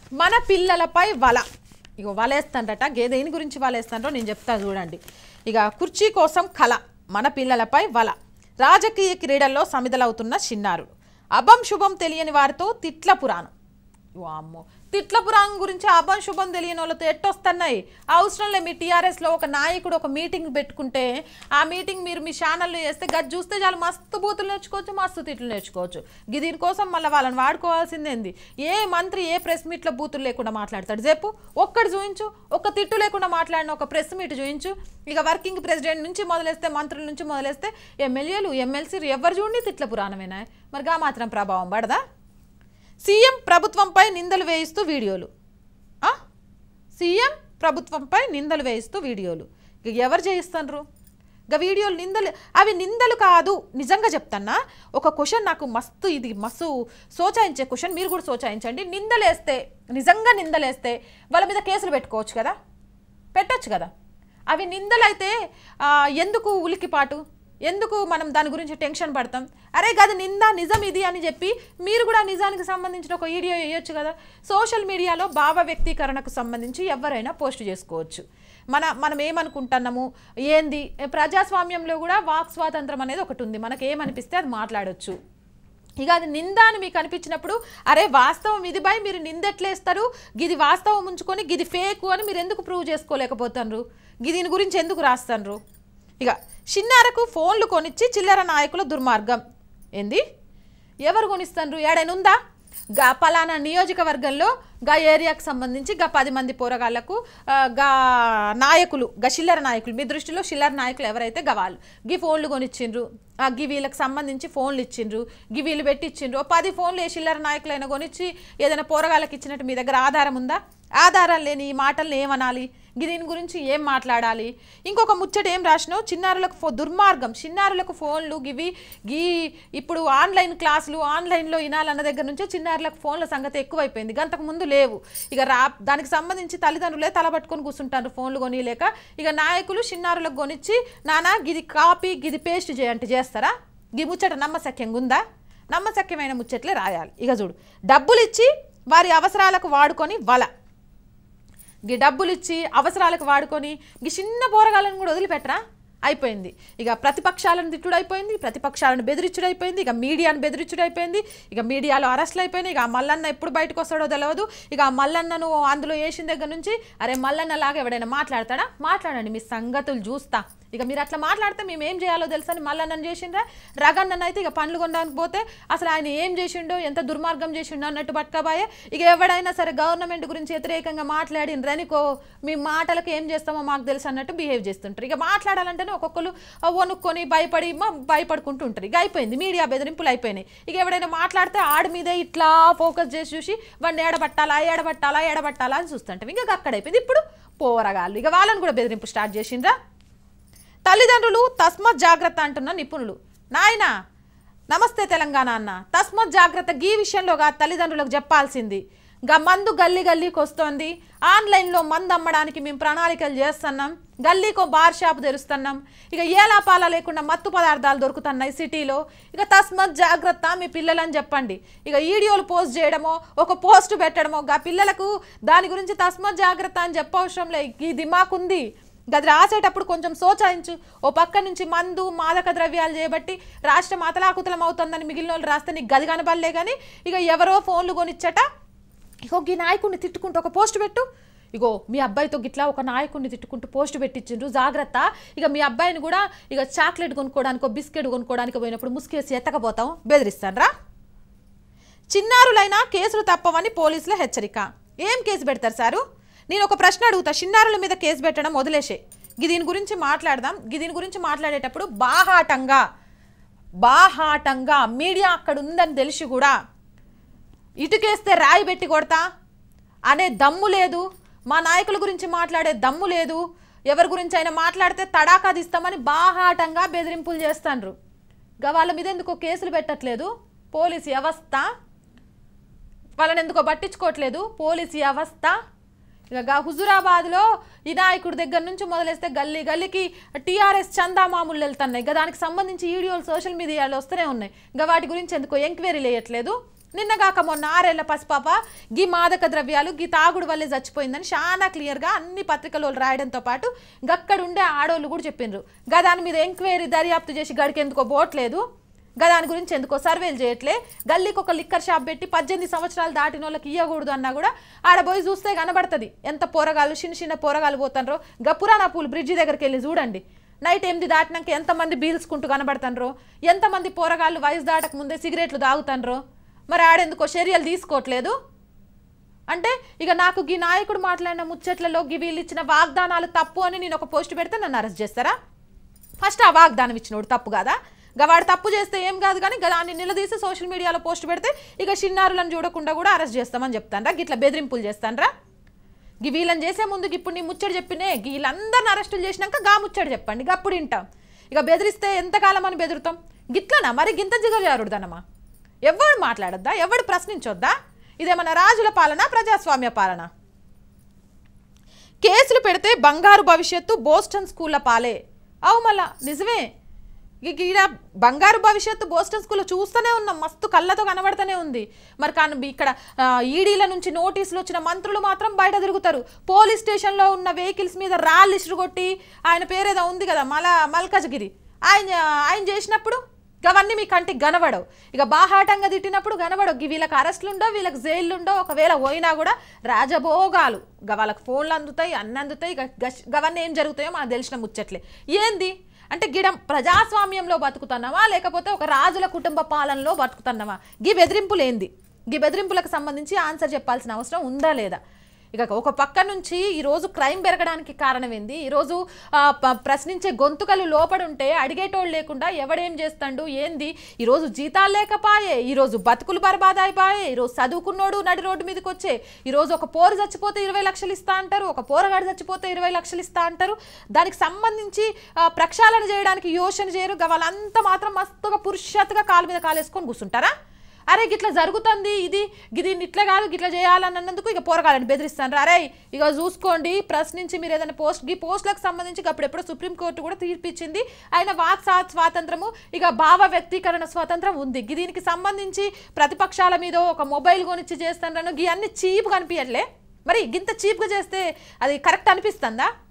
మన పిల్లలపై వల ఇక వలేస్తాండట గే దేని గురించి వలేస్తాండ్రో నేను చెప్తా చూడండి ఇక కుర్చీ కోసం కళ మన పిల్లలపై వల రాజకీయ క్రీడల్లో సమిదలవుతున్న చిన్నారుడు అభం శుభం తెలియని వారితో తిట్ల పురాణం వామ్మో తిట్ల పురాణం గురించి అభం శుభం తెలియని వాళ్ళతో ఎట్టొస్తున్నాయి అవసరం లేదు మీ టీఆర్ఎస్లో ఒక నాయకుడు ఒక మీటింగ్ పెట్టుకుంటే ఆ మీటింగ్ మీరు మీ ఛానల్లో చేస్తే గది చూస్తే చాలు మస్తు బూతులు నేర్చుకోవచ్చు మస్తు తిట్లు నేర్చుకోవచ్చు గి దీనికోసం మళ్ళీ వాళ్ళని వాడుకోవాల్సిందేంది ఏ మంత్రి ఏ ప్రెస్ మీట్లో బూతులు లేకుండా మాట్లాడతాడు చెప్పు ఒక్కటి చూయించు ఒక్క తిట్టు లేకుండా మాట్లాడిన ఒక ప్రెస్ మీట్ చూయించు ఇక వర్కింగ్ ప్రెసిడెంట్ నుంచి మొదలేస్తే మంత్రుల నుంచి మొదలేస్తే ఎమ్మెల్యేలు ఎమ్మెల్సీలు ఎవరు చూడండి తిట్ల పురాణమేనా మరి గా మాత్రం ప్రభావం పడదా సీఎం ప్రభుత్వంపై నిందలు వేయిస్తూ వీడియోలు ఆ? సీఎం ప్రభుత్వంపై నిందలు వేయిస్తూ వీడియోలు ఇక ఎవరు చేయిస్తున్నారు ఇక వీడియోలు నిందలు అవి నిందలు కాదు నిజంగా చెప్తాన్నా ఒక క్వశ్చన్ నాకు మస్తు ఇది మస్తు సోచాయించే క్వశ్చన్ మీరు కూడా సోచాయించండి నిందలేస్తే నిజంగా నిందలేస్తే వాళ్ళ మీద కేసులు పెట్టుకోవచ్చు కదా పెట్టొచ్చు కదా అవి నిందలైతే ఆ, ఎందుకు ఉలికిపాటు ఎందుకు మనం దాని గురించి టెన్షన్ పడతాం అరే కాదు నింద నిజం ఇది అని చెప్పి మీరు కూడా నిజానికి సంబంధించిన ఒక వీడియో వేయొచ్చు కదా సోషల్ మీడియాలో భావ వ్యక్తీకరణకు సంబంధించి ఎవరైనా పోస్ట్ చేసుకోవచ్చు మన మనం ఏమనుకుంటున్నాము ఏంది ప్రజాస్వామ్యంలో కూడా వాక్ స్వాతంత్రం అనేది ఒకటి ఉంది మనకి ఏమనిపిస్తే అది మాట్లాడొచ్చు ఇక అది నింద అని మీకు అనిపించినప్పుడు అరే వాస్తవం ఇది బై మీరు నిందెట్లేస్తారు గిది వాస్తవం ఉంచుకొని గిది ఫేక్ అని మీరు ఎందుకు ప్రూవ్ చేసుకోలేకపోతున్నారు గి దీని గురించి ఎందుకు రాస్తారు ఇక చిన్నారకు ఫోన్లు కొనిచ్చి చిల్లర నాయకుల దుర్మార్గం ఏంది ఎవరు కొనిస్తారు ఏడైనా ఉందా గా పలానా నియోజకవర్గంలో గా ఏరియాకు సంబంధించి గా పది మంది పోరగాళ్లకు ఆ, గా నాయకులు గా చిల్లర నాయకులు మీ దృష్టిలో చిల్లర నాయకులు ఎవరైతే గా వాళ్ళు గీ ఫోన్లు కొనిచ్చిండ్రు ఆ గి వీళ్ళకి సంబంధించి ఫోన్లు ఇచ్చిండ్రు గి వీళ్ళు పెట్టిచ్చిండ్రు ఓ పది ఫోన్లు ఏ చిల్లర నాయకులైనా కొనిచ్చి ఏదైనా పోరగాళ్ళకి ఇచ్చినట్టు మీ దగ్గర ఆధారం ఉందా ఆధారం లేని ఈ మాటల్ని ఏమనాలి గి దీని గురించి ఏం మాట్లాడాలి ఇంకొక ముచ్చట ఏం రాసినావు చిన్నారులకు ఫో దుర్మార్గం చిన్నారులకు ఫోన్లు గివి గీ ఇప్పుడు ఆన్లైన్ క్లాసులు ఆన్లైన్లో వినాలన్న దగ్గర నుంచే చిన్నారులకు ఫోన్ల సంగతి ఎక్కువైపోయింది గంతకు ముందు లేవు ఇక రా దానికి సంబంధించి తల్లిదండ్రులే తలబట్టుకొని కూర్చుంటారు ఫోన్లు కొనిలేక ఇక నాయకులు చిన్నారులకు కొనిచ్చి నానా గిది కాపీ గిది పేస్ట్ చేయంటే చేస్తారా గి ముచ్చట నమ్మశక్యంగా ఉందా నమ్మశక్యమైన ముచ్చట్లే రాయాలి ఇక చూడు డబ్బులు ఇచ్చి వారి అవసరాలకు వాడుకొని వల గీ డబ్బులు ఇచ్చి అవసరాలకు వాడుకొని గీ చిన్న పోరగాళ్ళను కూడా వదిలిపెట్టరా అయిపోయింది ఇక ప్రతిపక్షాలను తిట్టుడు అయిపోయింది ప్రతిపక్షాలను బెదిరించుడు అయిపోయింది ఇక మీడియాను బెదిరించుడు అయిపోయింది ఇక మీడియాలో అరెస్టులు అయిపోయినాయి ఇక ఆ మల్లన్న ఎప్పుడు బయటకు వస్తాడో తెలియదు ఇక ఆ మల్లన్నను అందులో వేసిన దగ్గర నుంచి అరే మల్లన్న లాగా ఎవడైనా మాట్లాడతాడా మాట్లాడండి మీ సంగతులు చూస్తా ఇక మీరు అట్లా మాట్లాడితే మేము ఏం చేయాలో తెలుసా అని మల్లన్నను చేసిండ్రా రగన్నను అయితే ఇక పండ్లు కొనడానికి పోతే అసలు ఆయన ఏం చేసిండో ఎంత దుర్మార్గం చేసిండో అన్నట్టు పట్టుకబాయే ఇక ఎవడైనా సరే గవర్నమెంట్ గురించి వ్యతిరేకంగా మాట్లాడినరనుకో మీ మాటలకు ఏం చేస్తామో మాకు తెలుసు అన్నట్టు బిహేవ్ చేస్తుంటారు ఇక మాట్లాడాలంటేనే ఒక్కొక్కరు వణుక్కొని భయపడి మ- భయపడుకుంటూ ఉంటారు ఇక అయిపోయింది మీడియా బెదిరింపులు అయిపోయినాయి ఇక ఎవడైనా మాట్లాడితే ఆడి మీదే ఇట్లా ఫోకస్ చేసి చూసి వాడిని ఏడబట్టాలా ఏడబట్టాలా ఏడబట్టాలా అని చూస్తుంటాం ఇంకా అక్కడ అయిపోయింది ఇప్పుడు పోరగాళ్ళు ఇక వాళ్ళని కూడా బెదిరింపు స్టార్ట్ చేసిండ్రా తల్లిదండ్రులు తస్మత్ జాగ్రత్త అంటున్న నిపుణులు నాయనా నమస్తే తెలంగాణ అన్న తస్మత్ జాగ్రత్త గీ విషయంలోగా తల్లిదండ్రులకు చెప్పాల్సింది గా మందు గల్లీ గల్లీకి వస్తోంది ఆన్లైన్లో మందు అమ్మడానికి మేము ప్రణాళికలు చేస్తున్నాం గల్లీకో బార్ షాప్ తెరుస్తున్నాం ఇక ఏలాపాల లేకుండా మత్తు పదార్థాలు దొరుకుతున్నాయి సిటీలో ఇక తస్మత్ జాగ్రత్త మీ పిల్లలని చెప్పండి ఇక వీడియోలు పోస్ట్ చేయడమో ఒక పోస్ట్ పెట్టడమో గా పిల్లలకు దాని గురించి తస్మత్ జాగ్రత్త అని చెప్పవసరం లే ఈ దిమాకుంది గది రాసేటప్పుడు కొంచెం సోచాయించు ఓ పక్క నుంచి మందు మాదక ద్రవ్యాలు చేయబట్టి రాష్ట్రం అతలాకుతలం అవుతుందని మిగిలిన వాళ్ళు రాస్తే నీకు గది కనబడలే కానీ ఇక ఎవరో ఫోన్లు కొనిచ్చట ఇగో ఈ నాయకుడిని తిట్టుకుంటూ ఒక పోస్ట్ పెట్టు ఇగో మీ అబ్బాయితో గిట్లా ఒక నాయకుడిని తిట్టుకుంటూ పోస్ట్ పెట్టించిండ్రు జాగ్రత్త ఇక మీ అబ్బాయిని కూడా ఇక చాక్లెట్ కొనుక్కోవడానికి బిస్కెట్ కొనుక్కోవడానికి పోయినప్పుడు ముసుకేసి ఎత్తకపోతాం బెదిరిస్తానరా చిన్నారులైనా కేసులు తప్పవని పోలీసుల హెచ్చరిక ఏం కేసు పెడతారు సారు నేను ఒక ప్రశ్న అడుగుతా చిన్నారుల మీద కేసు పెట్టడం వదిలేసే గి దీని గురించి మాట్లాడదాం గి దీని గురించి మాట్లాడేటప్పుడు బాహాటంగా బాహాటంగా మీడియా అక్కడ ఉందని తెలిసి కూడా ఇటుకేస్తే రాయి పెట్టి కొడతా అనే దమ్ము లేదు మా నాయకుల గురించి మాట్లాడే దమ్ము లేదు ఎవరి గురించి అయినా మాట్లాడితే తడాకా తీస్తామని బాహాటంగా బెదిరింపులు చేస్తాండ్రు గా వాళ్ళ మీద ఎందుకో కేసులు పెట్టట్లేదు పోలీస్ వ్యవస్థ వాళ్ళని ఎందుకో పట్టించుకోవట్లేదు పోలీస్ వ్యవస్థ ఇక గా హుజురాబాద్లో ఈ నాయకుడి దగ్గర నుంచి మొదలేస్తే గల్లీ గల్లీకి టీఆర్ఎస్ చందామాములు వెళ్తున్నాయి ఇక దానికి సంబంధించి వీడియోలు సోషల్ మీడియాలో వస్తూనే ఉన్నాయి ఇంకా వాటి గురించి ఎందుకో ఎంక్వైరీలు వేయట్లేదు నిన్నగాక మొన్న ఆరేళ్ల పసిపాప గీ మాదక ద్రవ్యాలు గీ తాగుడు వల్లే చచ్చిపోయిందని చాలా క్లియర్గా అన్ని పత్రికలు రాయడంతో పాటు గక్కడ ఉండే ఆడోళ్ళు కూడా చెప్పిండ్రు గా దాని మీద ఎంక్వైరీ దర్యాప్తు చేసి గడికి ఎందుకో పోవట్లేదు గా దాని గురించి ఎందుకో సర్వేలు చేయట్లే గల్లీకి ఒక లిక్కర్ షాప్ పెట్టి పద్దెనిమిది సంవత్సరాలు దాటిన వాళ్ళకి ఇవ్వకూడదు అన్నా కూడా ఆడ పోయి చూస్తే కనబడుతుంది ఎంత పోరగాళ్ళు చిన్న చిన్న పోరగాళ్ళు పోతాండ్రో గా పురాణా పూల్ బ్రిడ్జి దగ్గరికి వెళ్ళి చూడండి నైట్ ఎనిమిది దాటినాక ఎంతమంది బీల్స్కుంటూ కనబడుతుండ్రో ఎంతమంది పోరగాళ్ళు వయసు దాటక ముందే సిగరెట్లు తాగుతాండ్రో మరి ఆడెందుకో చర్యలు తీసుకోవట్లేదు అంటే ఇక నాకు గీ నాయకుడు మాట్లాడిన ముచ్చట్లలో గి వీళ్ళు ఇచ్చిన వాగ్దానాలు తప్పు అని నేను ఒక పోస్ట్ పెడితే నన్ను అరెస్ట్ చేస్తారా ఫస్ట్ ఆ వాగ్దానం ఇచ్చినోడు తప్పు కదా ఇక వాడు తప్పు చేస్తే ఏం కాదు కానీ ఇక దాన్ని నిలదీసి సోషల్ మీడియాలో పోస్ట్ పెడితే ఇక చిన్నారులను చూడకుండా కూడా అరెస్ట్ చేస్తామని చెప్తానరా గిట్లా బెదిరింపులు చేస్తానరా గి వీళ్ళని చేసే ముందుకు ఇప్పుడు నీ ముచ్చట చెప్పినే వీళ్ళందరిని అరెస్టులు చేసినాక గా ముచ్చట చెప్పండి ఇక అప్పుడు వింటాం ఇక బెదిరిస్తే ఎంతకాలం అని బెదురుతాం గిట్లనా మరి గింత జిగజారుడుదనమా ఎవడు మాట్లాడొద్దా ఎవడు ప్రశ్నించొద్దా ఇదేమన్నా రాజుల పాలన ప్రజాస్వామ్య పాలన కేసులు పెడితే బంగారు భవిష్యత్తు బోస్టన్ స్కూళ్ళ పాలే అవు మళ్ళా నిజమే ఇక ఈడ బంగారు భవిష్యత్తు బోస్టన్ స్కూల్లో చూస్తూనే ఉన్నాం మస్తు కళ్ళతో కనబడుతూనే ఉంది మరి కానీ ఇక్కడ ఆ, ఈడీల నుంచి నోటీసులు వచ్చిన మంత్రులు మాత్రం బయట తిరుగుతారు పోలీస్ స్టేషన్లో ఉన్న వెహికల్స్ మీద రాళ్ళు ఇసురుగొట్టి ఆయన పేరేదో ఉంది కదా మల మల్కజ్గిరి ఆయన ఆయన చేసినప్పుడు ఇక అవన్నీ మీ కంటికి కనబడవు ఇక బాహాటంగా తిట్టినప్పుడు కనబడవు ఇక వీళ్ళకి అరెస్టులు ఉండవు వీళ్ళకి జైళ్ళు ఉండవు ఒకవేళ పోయినా కూడా రాజభోగాలు ఇక వాళ్ళకి ఫోన్లు అందుతాయి అన్ని అందుతాయి ఇక గష్- గవన్నీ ఏం జరుగుతాయో మనకు తెలిసిన ముచ్చట్లే ఏంది అంటే గిడం ప్రజాస్వామ్యంలో బతుకుతున్నావా లేకపోతే ఒక రాజుల కుటుంబ పాలనలో బతుకుతున్నావా గీ బెదిరింపులు ఏంది గీ బెదిరింపులకు సంబంధించి ఆన్సర్ చెప్పాల్సిన అవసరం ఉందా లేదా ఇక ఒక పక్క నుంచి ఈరోజు క్రైమ్ పెరగడానికి కారణం ఏంది ఈరోజు ఆ, ప- ప్రశ్నించే గొంతుకలు లోపడుంటే అడిగేటోళ్ళు లేకుండా ఎవడేం చేస్తాడు ఏంది ఈరోజు జీతాలు లేకపాయే ఈరోజు బతుకులు బర్బాద్ అయిపోయే ఈరోజు చదువుకున్నోడు నడి రోడ్డు మీదకి వచ్చే ఈరోజు ఒక పోరు చచ్చిపోతే ఇరవై లక్షలు ఇస్తా అంటారు ఒక పోరగాడు చచ్చిపోతే ఇరవై లక్షలు ఇస్తా అంటారు దానికి సంబంధించి ఆ, ప్రక్షాళన చేయడానికి యోచన చేయరు ఇక వాళ్ళంతా మాత్రం మస్తుగా పురుషత్తుగా కాలు మీద కాలేసుకొని కూర్చుంటారా అరే గిట్లా జరుగుతుంది ఇది గిది ఇట్లా కాదు గిట్లా చేయాలని అన్నందుకు ఇక పోరగాలని బెదిరిస్తాను అరే ఇక చూసుకోండి ప్రశ్నించి మీరు ఏదైనా పోస్ట్ ఈ పోస్టులకు సంబంధించి ఇక అప్పుడెప్పుడు సుప్రీంకోర్టు కూడా తీర్పిచ్చింది ఆయన వాక్ స్వా- స్వాతంత్రము ఇక భావ వ్యక్తీకరణ స్వాతంత్రం ఉంది గి దీనికి సంబంధించి ప్రతిపక్షాల మీద ఒక మొబైల్ కొనిచ్చి చేస్తాను ఇవన్నీ చీప్ కనిపించట్లే మరి గింత చీప్గా చేస్తే అది కరెక్ట్ అనిపిస్తుందా